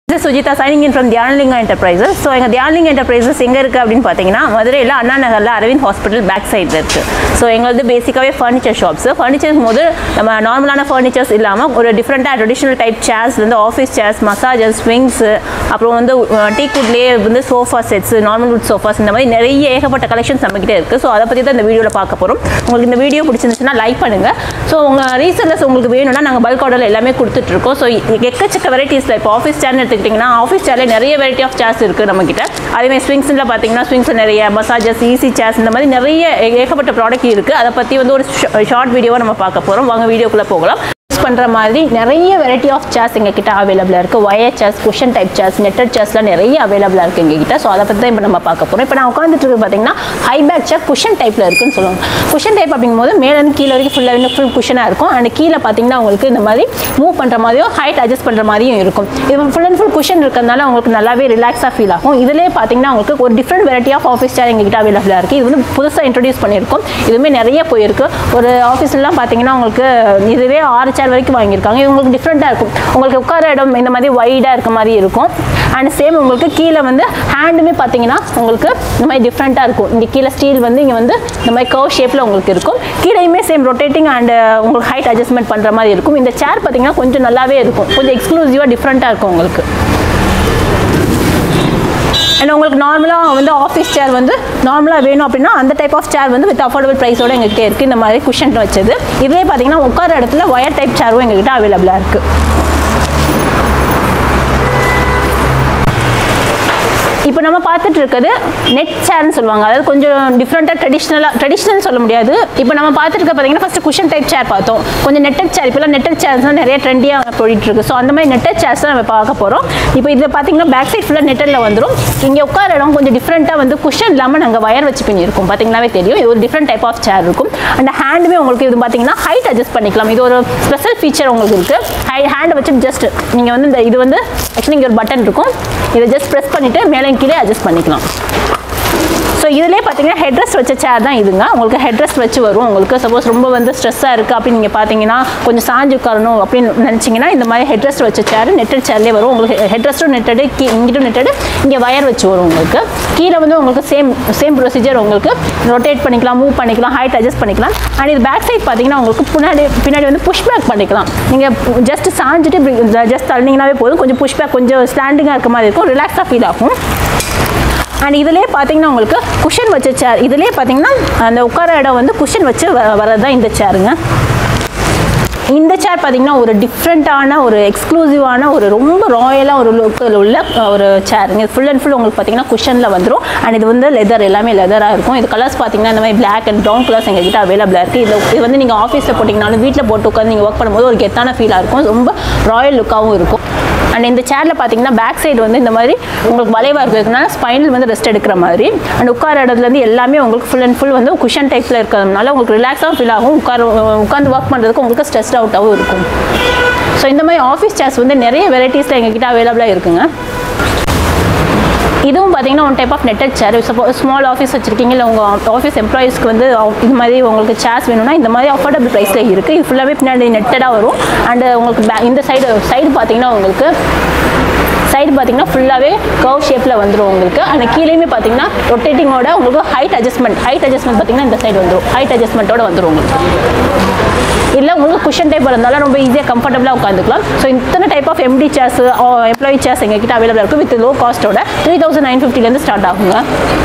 This is Sujita signing in from Dhyanlinga Enterprises. So எங்கள் Dhyanlinga enterprises எங்கே இருக்குது அப்படின்னு பார்த்தீங்கன்னா மதுரையில் அண்ணா நகரில் அரவிந்த் ஹாஸ்பிட்டல் பேக் சைடில் இருக்குது ஸோ எங்களது பேசிக்காகவே ஃபர்னிச்சர் ஷாப்ஸ் ஃபர்னிச்சர்ஸ் போது நம்ம நார்மலான ஃபர்னிச்சர்ஸ் இல்லாமல் ஒரு டிஃப்ரெண்ட்டாக ட்ரெடிஷ்னல் டைப் சேர்ஸ் வந்து ஆஃபீஸ் சேர்ஸ் மசாஜஸ் ஸ்விங்ஸு அப்புறம் வந்து டீ குட்லேயே வந்து sofa sets normal wood sofas இந்த மாதிரி நிறைய ஏகப்பட்ட கலெக்ஷன்ஸ் நம்மக்கிட்ட இருக்குது ஸோ அதை பற்றி தான் இந்த வீடியோவில் பார்க்க போகிறோம் உங்களுக்கு இந்த வீடியோ பிடிச்சிருந்துச்சுன்னா லைக் பண்ணுங்கள் ஸோ உங்கள் ரீசெல்லர்ஸ் உங்களுக்கு வேணும்னா நாங்கள் பல்க் ஆர்டரில் எல்லாமே கொடுத்துட்ருக்கோம் ஸோ எக்கச்சக்க வெரைட்டிஸில் இப்போ ஆஃபீஸ் சேர்னு எடுத்துக்கிட்டிங்கன்னா ஆஃபீஸ் சேரில் நிறைய வெரைட்டி ஆஃப் சேர்ஸ் இருக்குது நம்மக்கிட்ட அதேமாதிரி ஸ்விங்ஸில் பார்த்தீங்கன்னா ஸ்விங்ஸில் நிறைய மசாஜஸ் ஈஸி சேர்ஸ் இந்த மாதிரி நிறைய ஏ- ஏகப்பட்ட ப்ராடக்ட் இருக்குது அதை பற்றி வந்து ஒரு ஷார்ட் வீடியோவை நம்ம பார்க்க போகிறோம் வாங்க வீடியோக்குள்ளே போகலாம் யூஸ் பண்ணுற மாதிரி நிறைய வெரைட்டி ஆஃப் சேர்ஸ் எங்ககிட்ட அவைலபிளாக இருக்குது wire chairs cushion type chairs netted சேர்ஸ்லாம் நிறைய அவைலபிளாக இருக்குது எங்ககிட்ட ஸோ அதை பற்றி தான் இப்போ நம்ம பார்க்க போகிறோம் இப்போ நான் உட்காந்துட்டு இருக்கு பார்த்தீங்கன்னா ஹை பேக் சேர் குஷன் டைப்பில் இருக்குன்னு சொல்லுவாங்க குஷன் டைப் அப்படிங்கும்போது மேலேருந்து கீழே வரைக்கும் ஃபுல்லாக ஃபுல் குஷனாக இருக்கும் அண்ட் கீழே பார்த்தீங்கன்னா உங்களுக்கு இந்த மாதிரி மூவ் பண்ணுற மாதிரியும் ஹைட் அட்ஜஸ்ட் பண்ணுற மாதிரியும் இருக்கும் இது ஃபுல் அண்ட் ஃபுல் குஷன் இருக்கிறதுனால உங்களுக்கு நல்லாவே ரிலாக்ஸாக ஃபீல் ஆகும் இதிலே பார்த்தீங்கன்னா உங்களுக்கு ஒரு different variety of office chair எங்ககிட்ட அவைலபிளாக இருக்குது இது வந்து புதுசாக இன்ட்ரடியூஸ் பண்ணியிருக்கோம் இதுவுமே நிறைய போயிருக்கு ஒரு ஆஃபீஸ்லாம் பார்த்தீங்கன்னா உங்களுக்கு இதுவே ஆறு சேர் வரைக்கும் வாங்கியிருக்காங்க இது உங்களுக்கு டிஃப்ரெண்ட்டாக இருக்கும் உங்களுக்கு உட்கார இடம் இந்த மாதிரி வைடாக இருக்க மாதிரி இருக்கும் அண்ட் சேம் உங்களுக்கு கீழே வந்து ஹேண்டுமே பார்த்தீங்கன்னா உங்களுக்கு இந்த மாதிரி டிஃப்ரெண்ட்டாக இருக்கும் இங்கே கீழே ஸ்டீல் வந்து இங்கே வந்து இந்த மாதிரி கர்வ் ஷேப்பில் உங்களுக்கு இருக்கும் கீழேயுமே சேம் ரொட்டேட்டிங் அண்ட் உங்களுக்கு ஹைட் அட்ஜஸ்ட்மெண்ட் பண்ணுற மாதிரி இருக்கும் இந்த சேர் பார்த்தீங்கன்னா கொஞ்சம் நல்லாவே இருக்கும் கொஞ்சம் எக்ஸ்க்ளூசிவாக டிஃப்ரெண்ட்டாக இருக்கும் உங்களுக்கு அண்ட் உங்களுக்கு நார்மலாக வந்து ஆஃபீஸ் சேர் வந்து நார்மலாக வேணும் அப்படின்னா அந்த டைப் ஆஃப் சேர் வந்து வித் அஃபோர்டபுள் ப்ரைஸோட எங்ககிட்ட இருக்குது இந்த மாதிரி குஷன் வச்சது இதே பார்த்தீங்கன்னா உட்கார இடத்துல ஒயர் டைப் சேரும் எங்ககிட்ட அவைலபிளாக இருக்குது இப்போ நம்ம பார்த்துட்டு இருக்கிறது நெட் சேர்னு சொல்லுவாங்க அதாவது கொஞ்சம் டிஃப்ரெண்ட்டாக ட்ரெடிஷ்னலாக ட்ரெடிஷ்னல் சொல்ல முடியாது இப்போ நம்ம பார்த்துட்டு இருக்க பார்த்தீங்கன்னா ஃபஸ்ட்டு குஷன் டைப் சேர் பார்த்தோம் கொஞ்சம் நெட்டட் சேர் இப்போலாம் நெட்டட் சேர்ஸ்லாம் நிறைய ட்ரெண்டியாக போயிட்டு இருக்கு ஸோ அந்த மாதிரி நெட்டட் சேர்ஸ் தான் நம்ம பார்க்க போகிறோம் இப்போ இதில் பார்த்தீங்கன்னா பேக் சைட் ஃபுல்லாக நெட்டடில் வந்துடும் இங்கே உட்கார இடம் கொஞ்சம் டிஃப்ரெண்ட்டாக வந்து குஷன் இல்லாமல் நாங்கள் வயர் வச்சு பின்னிருக்கோம் பார்த்தீங்கன்னாவே தெரியும் இது ஒரு டிஃப்ரெண்ட் டைப் ஆஃப் சேர் இருக்கும் அந்த ஹேண்டுமே உங்களுக்கு இது பார்த்தீங்கன்னா ஹைட் அட்ஜஸ்ட் பண்ணிக்கலாம் இது ஒரு ஸ்பெஷல் ஃபீச்சர் உங்களுக்கு இருக்குது ஹை ஹேண்டை வச்சு ஜஸ்ட் நீங்கள் வந்து இந்த இது வந்து ஆக்சுவலி இங்கே ஒரு பட்டன் இருக்கும் இதை ஜஸ்ட் ப்ரெஸ் பண்ணிவிட்டு மேலே கீழே அட்ஜஸ்ட் பண்ணிக்கலாம் ஸோ இதிலே பார்த்தீங்கன்னா ஹெட்ரெஸ்ட் வச்ச சேர் தான் இதுங்க உங்களுக்கு ஹெட்ரெஸ்ட் வச்சு வரும் உங்களுக்கு சப்போஸ் ரொம்ப வந்து ஸ்ட்ரெஸ்ஸாக இருக்குது அப்படின்னு நீங்கள் பார்த்தீங்கன்னா கொஞ்சம் சாஞ்சு உட்காரணும் அப்படின்னு நினச்சிங்கன்னா இந்த மாதிரி ஹெட்ரெஸ்ட் வச்ச சேர் நெட்டட் சேர்லேயே வரும் உங்களுக்கு ஹெட்ரெஸ்ட்டும் நெட்டடு கீ இங்கிட்டும் நெட்டடு இங்கே வயர் வச்சு வரும் உங்களுக்கு கீழே வந்து உங்களுக்கு சேம் சேம் ப்ரொசீஜர் உங்களுக்கு ரொட்டேட் பண்ணிக்கலாம் மூவ் பண்ணிக்கலாம் ஹைட் அட்ஜஸ்ட் பண்ணிக்கலாம் அண்ட் இது பேக் சைட் பார்த்தீங்கன்னா உங்களுக்கு பின்னாடி பின்னாடி வந்து புஷ் பேக் பண்ணிக்கலாம் நீங்கள் ஜஸ்ட் சாஞ்சிட்டு ஜஸ்ட் தள்ளினீங்கனாவே போதும் கொஞ்சம் புஷ் பேக் கொஞ்சம் ஸ்டாண்டிங்காக இருக்க மாதிரி இருக்கும் ரிலாக்ஸாக ஃபீல் ஆகும் அண்ட் இதுலேயே பார்த்தீங்கன்னா உங்களுக்கு குஷன் வச்ச சேர் இதுலேயே பார்த்தீங்கன்னா அந்த உட்கார இடம் வந்து குஷன் வச்சு வ வரது தான் இந்த சேருங்க இந்த சேர் பார்த்தீங்கன்னா ஒரு டிஃப்ரெண்ட்டான ஒரு எக்ஸ்க்ளூசிவான ஒரு ரொம்ப ராயலாக ஒரு லுக்கில் உள்ள அஹ், ஒரு சேருங்க இது ஃபுல் அண்ட் ஃபுல் உங்களுக்கு பார்த்தீங்கன்னா குஷனில் வந்துடும் அண்ட் இது வந்து லெதர் எல்லாமே லெதராக இருக்கும் இது கலர்ஸ் பார்த்தீங்கன்னா இந்த மாதிரி பிளாக் அண்ட் ப்ரௌன் கலர்ஸ் எங்ககிட்ட அவைலபிளாக இருக்குது இது இது வந்து நீங்கள் ஆஃபீஸில் போட்டிங்கனாலும் வீட்டில் போட்டு உட்காந்து நீங்கள் ஒர்க் பண்ணும்போது ஒரு கெத்தான ஃபீலாக இருக்கும் ரொம்ப ராயல் லுக்காகவும் இருக்கும் அண்ட் இந்த சேரில் பார்த்தீங்கன்னா பேக் சைடு வந்து இந்த மாதிரி உங்களுக்கு வளைவாக இருக்கிறதுனால ஸ்பைனல் வந்து ரெஸ்ட் எடுக்கிற மாதிரி அண்ட் உட்கார இடத்துலேருந்து எல்லாமே உங்களுக்கு ஃபுல் அண்ட் ஃபுல் வந்து குஷன் டைப்பில் இருக்கிறதுனால உங்களுக்கு ரிலாக்ஸாக ஃபீல் ஆகும் உட்கார உட்காந்து ஒர்க் பண்ணுறதுக்கு உங்களுக்கு ஸ்ட்ரெஸ் அவுட்டாகவும் இருக்கும் ஸோ இந்த மாதிரி ஆஃபீஸ் சேர்ஸ் வந்து நிறைய வெரைட்டிஸில் எங்ககிட்ட அவைலபிளாக இருக்குங்க இதுவும் பார்த்தீங்கன்னா one type of netted chair suppose small office வச்சிருக்கீங்க இல்லை உங்கள் ஆஃபீஸ் எம்ப்ளாயீஸ்க்கு வந்து அவ- இது மாதிரி உங்களுக்கு சேர்ஸ் வேணும்னா இந்த மாதிரி அஃபோர்டபுள் ப்ரைஸில் இருக்குது இது ஃபுல்லாகவே பின்னாடி நெட்டடாக வரும் அண்டு உங்களுக்கு பே இந்த சைடு சைடு பார்த்தீங்கன்னா உங்களுக்கு சைடு பார்த்தீங்கன்னா ஃபுல்லாகவே கர்வ் ஷேப்பில் வந்துடும் உங்களுக்கு அந்த கீழேயுமே பார்த்தீங்கன்னா ரொட்டேட்டிங்கோட உங்களுக்கு ஹைட் அட்ஜஸ்ட்மெண்ட் ஹைட் அட்ஜஸ்ட்மெண்ட் பார்த்தீங்கன்னா இந்த சைடு வந்துடும் ஹைட் அட்ஜஸ்ட்மெண்ட்டோட வந்துடும் உங்களுக்கு இல்லை உங்களுக்கு குஷன் டைப் இருந்தாலும் ரொம்ப ஈஸியாக கம்ஃபர்டபுளாக உட்காந்துக்கலாம் ஸோ இத்தனை type of MD chairs employee chairs எங்ககிட்ட அவைலபிளாக இருக்குது வித் லோ காஸ்ட்டோட த்ரீ தௌசண்ட் நைன் ஃபிஃப்டிலேருந்து ஸ்டார்ட் ஆகுங்க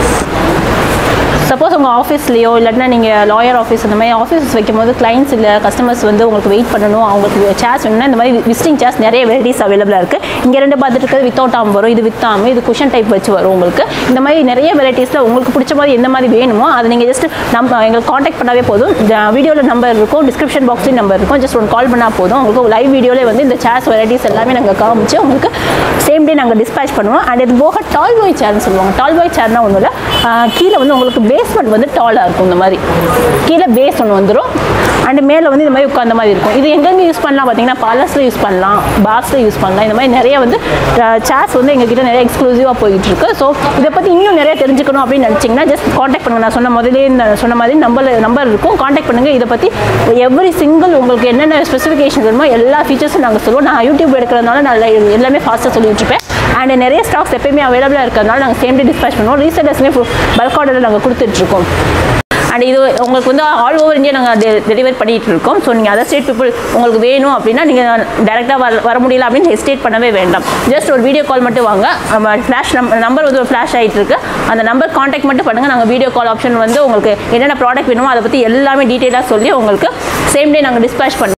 சப்போஸ் உங்கள் ஆஃபீஸ்லேயோ இல்லாட்டினா நீங்கள் லாயர் ஆஃபீஸ் இந்த மாதிரி ஆஃபீஸ் வைக்கும் போது கிளைண்ட்ஸ் இல்லை கஸ்டமர்ஸ் வந்து உங்களுக்கு வெயிட் பண்ணணும் அவங்களுக்கு சேர்ஸ் வேணும்னா இந்த மாதிரி விசிட்டிங் சேர்ஸ் நிறைய வெரைட்டிஸ் அவைலபிளாக இருக்குது இங்கே ரெண்டு பார்த்துட்டு இருக்கிறது வித்தவுட் ஆம் வரும் இது வித் ஆம் இது குஷன் டைப் வச்சு வரும் உங்களுக்கு இந்த மாதிரி நிறைய வெரைட்டிஸில் உங்களுக்கு பிடிச்ச மாதிரி எந்த மாதிரி வேணுமோ அதை நீங்கள் ஜஸ்ட் நம்ம எங்களுக்கு காண்டாக்ட் பண்ணாவே போதும் வீடியோவில் நம்பர் இருக்கும் டிஸ்கிரிப்ஷன் பாக்ஸ்லேயும் நம்பர் இருக்கும் ஜஸ்ட் ஒன் கால் பண்ணால் போதும் உங்களுக்கு லைவ் வீடியோவில் வந்து இந்த சேர்ஸ் வெரைட்டிஸ் எல்லாமே நாங்கள் காமிச்சு உங்களுக்கு சேம் டே நாங்கள் டிஸ்பேச் பண்ணுவோம் அண்ட் இது போக டால் பாய் சேர்னு சொல்லுவாங்க டால் பாய் சேர்னா ஒன்றும் இல்லை கீழே வந்து உங்களுக்கு பேஸ்மெண்ட் வந்து டாலாக இருக்கும் இந்த மாதிரி கீழே பேஸ் ஒன்று வந்துடும் அண்ட் மேலே வந்து இந்த மாதிரி உட்காந்த மாதிரி இருக்கும் இது எங்கெங்கே யூஸ் பண்ணலாம் பார்த்தீங்கன்னா பார்லர்ஸில் யூஸ் பண்ணலாம் பார்ஸில் யூஸ் பண்ணலாம் இந்த மாதிரி நிறைய வந்து சேர்ஸ் வந்து எங்ககிட்ட நிறைய எக்ஸ்க்ளூசிவாக போயிட்டு இருக்கு ஸோ இதை பற்றி இன்னும் நிறைய தெரிஞ்சுக்கணும் அப்படின்னு நினச்சிங்கன்னா ஜஸ்ட் காண்டாக்ட் பண்ணுங்க நான் சொன்ன முதலே இந்த சொன்ன மாதிரி நம்பர் நம்பர் இருக்கும் காண்டாக்ட் பண்ணுங்க இதை பற்றி எவ்ரி சிங்கிள் உங்களுக்கு என்னென்ன ஸ்பெசிஃபிகேஷன் வேணுமோ எல்லா ஃபீச்சர்ஸும் நாங்கள் சொல்லுவோம் நான் யூடியூப் எடுக்கிறதுனால நான் எல்லா- எல்லாமே ஃபாஸ்ட்டாக சொல்லிட்டு இருப்பேன் அண்ட் நிறைய ஸ்டாக்ஸ் எப்பயுமே அவைலபிளாக இருக்கிறதுனால நாங்கள் சேம் டே டிஸ்பேச் பண்ணுவோம் ரீசெல்லர்ஸ்லேயே பல்க் ஆர்டரில் நாங்கள் கொடுத்துட்ருக்கோம் அண்ட் இது உங்களுக்கு வந்து ஆல் ஓவர் இந்தியா நாங்கள் டெலிவரி பண்ணிட்டு இருக்கோம் ஸோ நீங்கள் அதர் ஸ்டேட் பீப்புள் உங்களுக்கு வேணும் அப்படின்னா நீங்கள் டேரெக்டாக வர வர முடியல அப்படின்னு ஹெசிடேட் பண்ணவே வேண்டாம் ஜஸ்ட் ஒரு வீடியோ கால் மட்டும் வாங்க நம்ம ஃப்ளாஷ் நம்பர் வந்து ஒரு ஃப்ளாஷ் ஆகிட்டு இருக்கு அந்த நம்பர் காண்டாக்ட் மட்டும் பண்ணுங்கள் நாங்கள் வீடியோ கால் ஆப்ஷன் வந்து உங்களுக்கு என்னென்ன ப்ராடக்ட் வேணுமோ அதை பற்றி எல்லாமே டீட்டெயிலாக சொல்லி உங்களுக்கு சேம் டே நாங்கள் டிஸ்பேச் பண்ணுவோம்